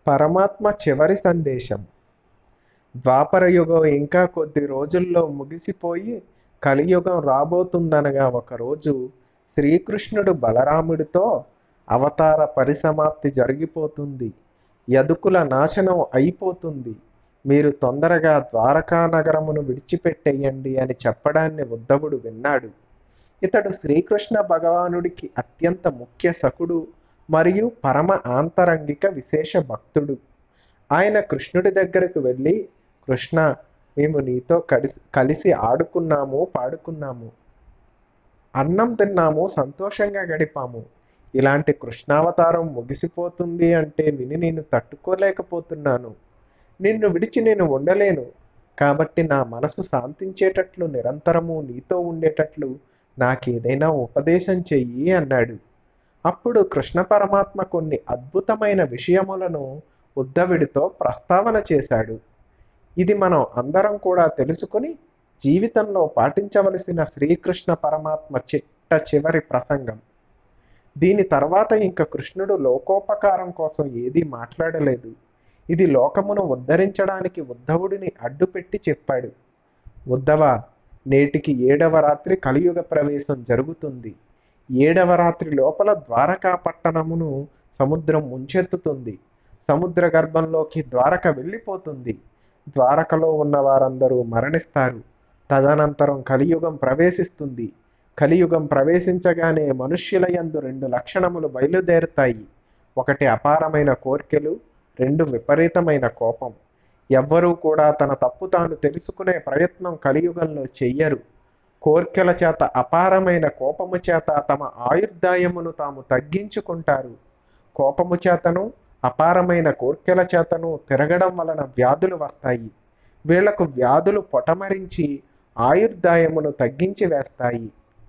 పరమాత్మ చివరి సందేశం ద్వాపర యుగం ఇంకా కొద్ది రోజుల్లో ముగిసిపోయి కలియుగం రాబోతుందనగా ఒకరోజు శ్రీకృష్ణుడు బలరాముడితో అవతార పరిసమాప్తి జరిగిపోతుంది యదుకుల నాశనం అయిపోతుంది మీరు తొందరగా ద్వారకా నగరమును విడిచిపెట్టేయండి అని చెప్పడాన్ని ఉద్ధవుడు విన్నాడు ఇతడు శ్రీకృష్ణ భగవానుడికి అత్యంత ముఖ్య సకుడు మరియు పరమ ఆంతరంగిక విశేష భక్తుడు ఆయన కృష్ణుడి దగ్గరకు వెళ్ళి కృష్ణ మేము నీతో కలిసి కలిసి ఆడుకున్నాము పాడుకున్నాము అన్నం తిన్నాము సంతోషంగా గడిపాము ఇలాంటి కృష్ణావతారం ముగిసిపోతుంది అంటే విని నేను తట్టుకోలేకపోతున్నాను నిన్ను విడిచి నేను ఉండలేను కాబట్టి నా మనసు శాంతించేటట్లు నిరంతరము నీతో ఉండేటట్లు నాకేదైనా ఉపదేశం చెయ్యి అన్నాడు అప్పుడు కృష్ణ పరమాత్మ కొన్ని అద్భుతమైన విషయములను ఉద్ధవుడితో ప్రస్తావన చేశాడు ఇది మనం అందరం కూడా తెలుసుకుని జీవితంలో పాటించవలసిన శ్రీకృష్ణ పరమాత్మ చిట్ట చివరి ప్రసంగం దీని తర్వాత ఇంక కృష్ణుడు లోకోపకారం కోసం ఏదీ మాట్లాడలేదు ఇది లోకమును ఉద్ధరించడానికి ఉద్ధవుడిని అడ్డుపెట్టి చెప్పాడు ఉద్ధవ నేటికి ఏడవ రాత్రి కలియుగ ప్రవేశం జరుగుతుంది ఏడవ రాత్రి లోపల ద్వారకా పట్టణమును సముద్రం ముంచెత్తుతుంది సముద్ర గర్భంలోకి ద్వారక వెళ్ళిపోతుంది ద్వారకలో ఉన్న వారందరూ మరణిస్తారు తదనంతరం కలియుగం ప్రవేశిస్తుంది కలియుగం ప్రవేశించగానే మనుష్యుల యందు రెండు లక్షణములు బయలుదేరుతాయి ఒకటి అపారమైన కోర్కెలు రెండు విపరీతమైన కోపం ఎవ్వరూ కూడా తన తప్పు తాను తెలుసుకునే ప్రయత్నం కలియుగంలో చెయ్యరు కోర్కెల చేత అపారమైన కోపము చేత తమ ఆయుర్దాయమును తాము తగ్గించుకుంటారు కోపము చేతను అపారమైన కోర్కెల చేతను తిరగడం వలన వ్యాధులు వస్తాయి వీళ్లకు వ్యాధులు పొటమరించి ఆయుర్దాయమును తగ్గించి వేస్తాయి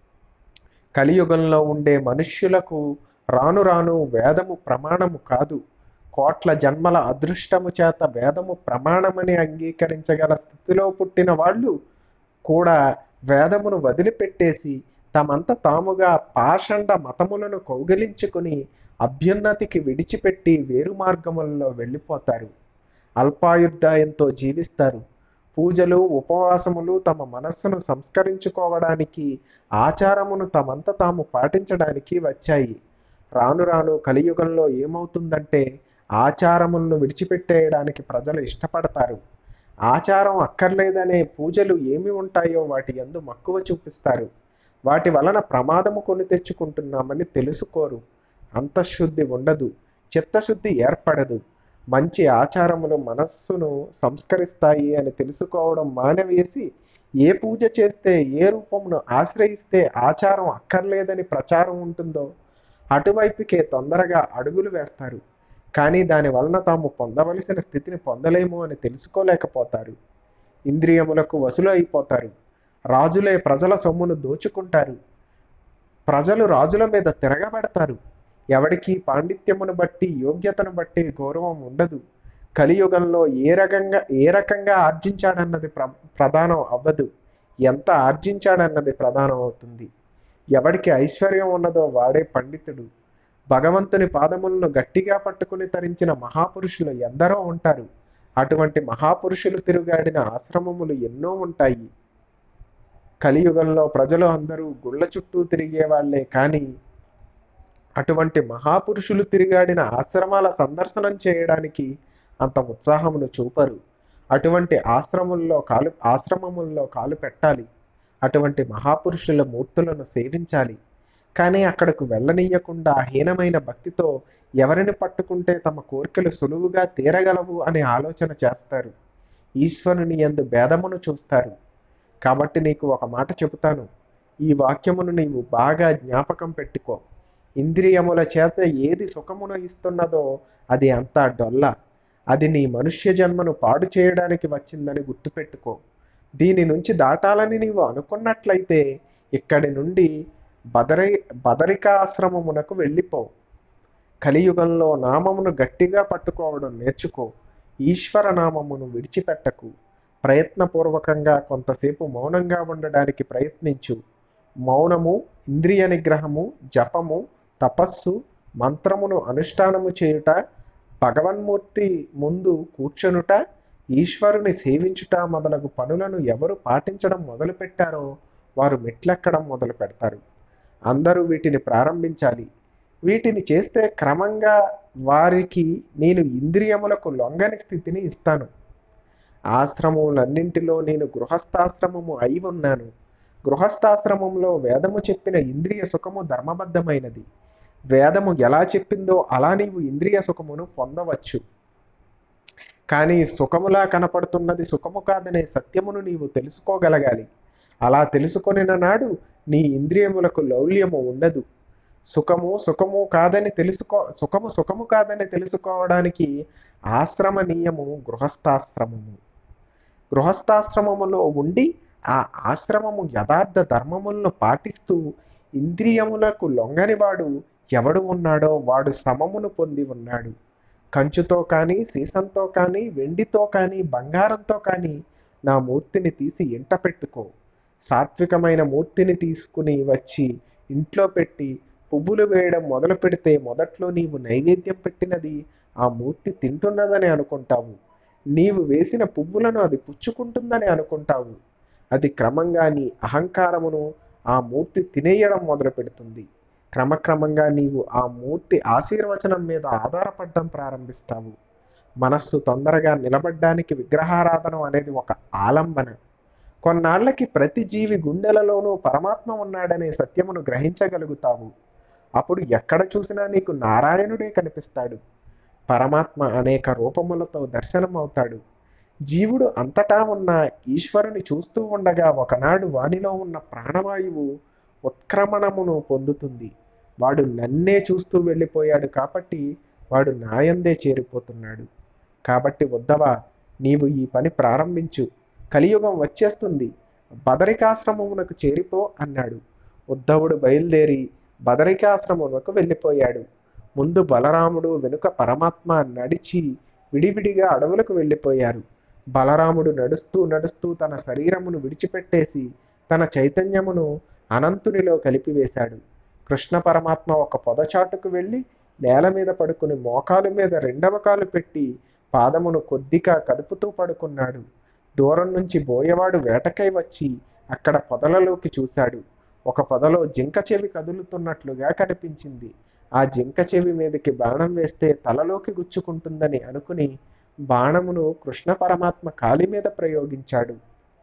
కలియుగంలో ఉండే మనుష్యులకు రాను రాను వేదము ప్రమాణము కాదు కోట్ల జన్మల అదృష్టము చేత వేదము ప్రమాణమని అంగీకరించగల స్థితిలో పుట్టిన వాళ్ళు కూడా వేదమును వదిలిపెట్టేసి తమంత తాముగా పాషండ మతములను కౌగిలించుకుని అభ్యున్నతికి విడిచిపెట్టి వేరు మార్గములలో వెళ్ళిపోతారు అల్పాయుర్దాయంతో జీవిస్తారు పూజలు ఉపవాసములు తమ మనస్సును సంస్కరించుకోవడానికి ఆచారమును తమంత తాము పాటించడానికి వచ్చాయి రాను రాను కలియుగంలో ఏమవుతుందంటే ఆచారములను విడిచిపెట్టేయడానికి ప్రజలు ఇష్టపడతారు ఆచారం అక్కర్లేదనే పూజలు ఏమి ఉంటాయో వాటి యందు మక్కువ చూపిస్తారు వాటి వలన ప్రమాదము కొని తెచ్చుకుంటున్నామని తెలుసుకోరు అంతఃశుద్ధి ఉండదు చిత్తశుద్ధి ఏర్పడదు మంచి ఆచారములు మనస్సును సంస్కరిస్తాయి అని తెలుసుకోవడం మానవేసి ఏ పూజ చేస్తే ఏ రూపమును ఆశ్రయిస్తే ఆచారం అక్కర్లేదని ప్రచారం ఉంటుందో అటువైపుకే తొందరగా అడుగులు వేస్తారు కానీ దాని వలన తాము పొందవలసిన స్థితిని పొందలేము అని తెలుసుకోలేకపోతారు ఇంద్రియములకు వసులు అయిపోతారు రాజులే ప్రజల సొమ్మును దోచుకుంటారు ప్రజలు రాజుల మీద తిరగబడతారు ఎవడికి పాండిత్యమును బట్టి యోగ్యతను బట్టి గౌరవం ఉండదు కలియుగంలో ఏ రకంగా ఏ రకంగా ఆర్జించాడన్నది ప్ర ప్రధానం అవ్వదు ఎంత ఆర్జించాడన్నది ప్రధానం అవుతుంది ఎవడికి ఐశ్వర్యం ఉన్నదో వాడే పండితుడు భగవంతుని పాదములను గట్టిగా పట్టుకుని తరించిన మహాపురుషులు ఎందరో ఉంటారు అటువంటి మహాపురుషులు తిరుగాడిన ఆశ్రమములు ఎన్నో ఉంటాయి కలియుగంలో ప్రజలు అందరూ గుళ్ళ చుట్టూ తిరిగే వాళ్ళే కానీ అటువంటి మహాపురుషులు తిరిగాడిన ఆశ్రమాల సందర్శనం చేయడానికి అంత ఉత్సాహమును చూపరు అటువంటి ఆశ్రముల్లో కాలు ఆశ్రమముల్లో కాలు పెట్టాలి అటువంటి మహాపురుషుల మూర్తులను సేవించాలి కానీ అక్కడకు వెళ్ళనీయకుండా హీనమైన భక్తితో ఎవరిని పట్టుకుంటే తమ కోరికలు సులువుగా తీరగలవు అనే ఆలోచన చేస్తారు ఈశ్వరుని ఎందు భేదమును చూస్తారు కాబట్టి నీకు ఒక మాట చెబుతాను ఈ వాక్యమును నీవు బాగా జ్ఞాపకం పెట్టుకో ఇంద్రియముల చేత ఏది సుఖమును ఇస్తున్నదో అది అంతా డొల్ల అది నీ మనుష్య జన్మను పాడు చేయడానికి వచ్చిందని గుర్తుపెట్టుకో దీని నుంచి దాటాలని నీవు అనుకున్నట్లయితే ఇక్కడి నుండి బదరి బదరికాశ్రమమునకు వెళ్ళిపో కలియుగంలో నామమును గట్టిగా పట్టుకోవడం నేర్చుకో ఈశ్వర నామమును విడిచిపెట్టకు ప్రయత్నపూర్వకంగా కొంతసేపు మౌనంగా ఉండడానికి ప్రయత్నించు మౌనము ఇంద్రియ నిగ్రహము జపము తపస్సు మంత్రమును అనుష్ఠానము చేయుట భగవన్మూర్తి ముందు కూర్చొనుట ఈశ్వరుని సేవించుట మొదలగు పనులను ఎవరు పాటించడం మొదలుపెట్టారో వారు మెట్లెక్కడం మొదలు పెడతారు అందరూ వీటిని ప్రారంభించాలి వీటిని చేస్తే క్రమంగా వారికి నేను ఇంద్రియములకు లొంగని స్థితిని ఇస్తాను ఆశ్రమములన్నింటిలో నేను గృహస్థాశ్రమము అయి ఉన్నాను గృహస్థాశ్రమంలో వేదము చెప్పిన ఇంద్రియ సుఖము ధర్మబద్ధమైనది వేదము ఎలా చెప్పిందో అలా నీవు ఇంద్రియ సుఖమును పొందవచ్చు కానీ సుఖములా కనపడుతున్నది సుఖము కాదనే సత్యమును నీవు తెలుసుకోగలగాలి అలా తెలుసుకొనిన నాడు నీ ఇంద్రియములకు లౌల్యము ఉండదు సుఖము సుఖము కాదని తెలుసుకో సుఖము సుఖము కాదని తెలుసుకోవడానికి ఆశ్రమ నియము గృహస్థాశ్రమము గృహస్థాశ్రమములో ఉండి ఆ ఆశ్రమము యథార్థ ధర్మములను పాటిస్తూ ఇంద్రియములకు లొంగనివాడు ఎవడు ఉన్నాడో వాడు సమమును పొంది ఉన్నాడు కంచుతో కానీ సీసంతో కానీ వెండితో కానీ బంగారంతో కానీ నా మూర్తిని తీసి ఇంట పెట్టుకో సాత్వికమైన మూర్తిని తీసుకుని వచ్చి ఇంట్లో పెట్టి పువ్వులు వేయడం మొదలు పెడితే మొదట్లో నీవు నైవేద్యం పెట్టినది ఆ మూర్తి తింటున్నదని అనుకుంటావు నీవు వేసిన పువ్వులను అది పుచ్చుకుంటుందని అనుకుంటావు అది క్రమంగా నీ అహంకారమును ఆ మూర్తి తినేయడం మొదలు పెడుతుంది క్రమక్రమంగా నీవు ఆ మూర్తి ఆశీర్వచనం మీద ఆధారపడడం ప్రారంభిస్తావు మనస్సు తొందరగా నిలబడ్డానికి విగ్రహారాధన అనేది ఒక ఆలంబన కొన్నాళ్లకి ప్రతి జీవి గుండెలలోనూ పరమాత్మ ఉన్నాడనే సత్యమును గ్రహించగలుగుతావు అప్పుడు ఎక్కడ చూసినా నీకు నారాయణుడే కనిపిస్తాడు పరమాత్మ అనేక రూపములతో దర్శనం అవుతాడు జీవుడు అంతటా ఉన్న ఈశ్వరుని చూస్తూ ఉండగా ఒకనాడు వానిలో ఉన్న ప్రాణవాయువు ఉత్క్రమణమును పొందుతుంది వాడు నన్నే చూస్తూ వెళ్ళిపోయాడు కాబట్టి వాడు నాయందే చేరిపోతున్నాడు కాబట్టి ఉద్దవ నీవు ఈ పని ప్రారంభించు కలియుగం వచ్చేస్తుంది బదరికాశ్రమమునకు చేరిపో అన్నాడు ఉద్ధవుడు బయలుదేరి బదరికాశ్రమమునకు వెళ్ళిపోయాడు ముందు బలరాముడు వెనుక పరమాత్మ నడిచి విడివిడిగా అడవులకు వెళ్ళిపోయారు బలరాముడు నడుస్తూ నడుస్తూ తన శరీరమును విడిచిపెట్టేసి తన చైతన్యమును అనంతునిలో కలిపివేశాడు కృష్ణ పరమాత్మ ఒక పొదచాటుకు వెళ్ళి నేల మీద పడుకుని మోకాలు మీద రెండవ కాలు పెట్టి పాదమును కొద్దిగా కదుపుతూ పడుకున్నాడు దూరం నుంచి బోయవాడు వేటకై వచ్చి అక్కడ పొదలలోకి చూశాడు ఒక పొదలో జింక చెవి కదులుతున్నట్లుగా కనిపించింది ఆ జింక చెవి మీదకి బాణం వేస్తే తలలోకి గుచ్చుకుంటుందని అనుకుని బాణమును కృష్ణ పరమాత్మ కాలి మీద ప్రయోగించాడు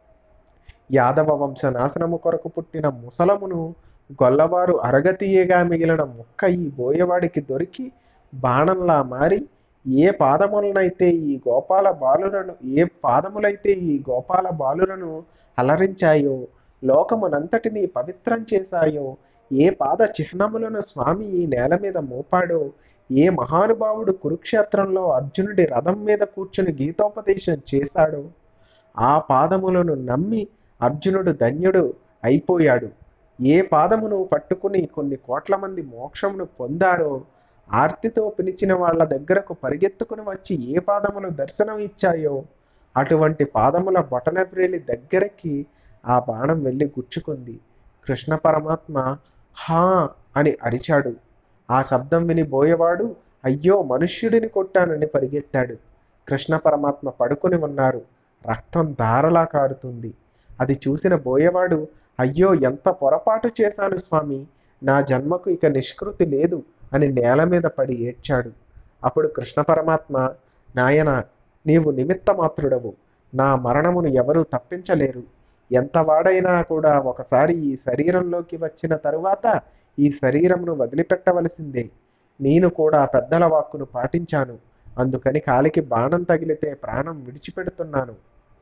యాదవ వంశ నాశనము కొరకు పుట్టిన ముసలమును గొల్లవారు అరగతీయగా మిగిలిన ముక్క ఈ బోయవాడికి దొరికి బాణంలా మారి ఏ పాదములనైతే ఈ గోపాల బాలులను ఏ పాదములైతే ఈ గోపాల బాలులను అలరించాయో లోకమునంతటినీ పవిత్రం చేశాయో ఏ పాద చిహ్నములను స్వామి ఈ నేల మీద మోపాడో ఏ మహానుభావుడు కురుక్షేత్రంలో అర్జునుడి రథం మీద కూర్చుని గీతోపదేశం చేశాడో ఆ పాదములను నమ్మి అర్జునుడు ధన్యుడు అయిపోయాడు ఏ పాదమును పట్టుకుని కొన్ని కోట్ల మంది మోక్షమును పొందారో ఆర్తితో పిలిచిన వాళ్ళ దగ్గరకు పరిగెత్తుకుని వచ్చి ఏ పాదములు దర్శనం ఇచ్చాయో అటువంటి పాదముల బొటనవ్రేలి దగ్గరకి ఆ బాణం వెళ్ళి గుచ్చుకుంది కృష్ణ పరమాత్మ హా అని అరిచాడు ఆ శబ్దం విని బోయవాడు అయ్యో మనుష్యుడిని కొట్టానని పరిగెత్తాడు కృష్ణ పరమాత్మ పడుకుని ఉన్నారు రక్తం ధారలా కారుతుంది అది చూసిన బోయవాడు అయ్యో ఎంత పొరపాటు చేశాను స్వామి నా జన్మకు ఇక నిష్కృతి లేదు అని నేల మీద పడి ఏడ్చాడు అప్పుడు కృష్ణ పరమాత్మ నాయన నీవు నిమిత్త మాత్రుడవు నా మరణమును ఎవరూ తప్పించలేరు ఎంత వాడైనా కూడా ఒకసారి ఈ శరీరంలోకి వచ్చిన తరువాత ఈ శరీరమును వదిలిపెట్టవలసిందే నేను కూడా పెద్దల వాక్కును పాటించాను అందుకని కాలికి బాణం తగిలితే ప్రాణం విడిచిపెడుతున్నాను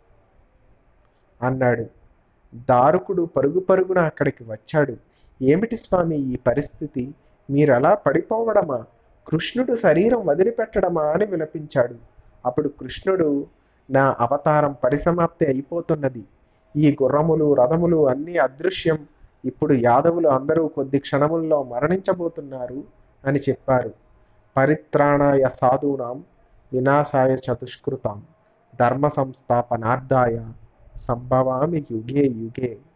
అన్నాడు దారుకుడు పరుగు పరుగున అక్కడికి వచ్చాడు ఏమిటి స్వామి ఈ పరిస్థితి మీరలా పడిపోవడమా కృష్ణుడు శరీరం వదిలిపెట్టడమా అని విలపించాడు అప్పుడు కృష్ణుడు నా అవతారం పరిసమాప్తి అయిపోతున్నది ఈ గుర్రములు రథములు అన్నీ అదృశ్యం ఇప్పుడు యాదవులు అందరూ కొద్ది క్షణముల్లో మరణించబోతున్నారు అని చెప్పారు పరిత్రాణాయ సాధూనాం వినాశాయ చతుష్కృతాం ధర్మ సంస్థాపనార్థాయ సంభవామి యుగే యుగే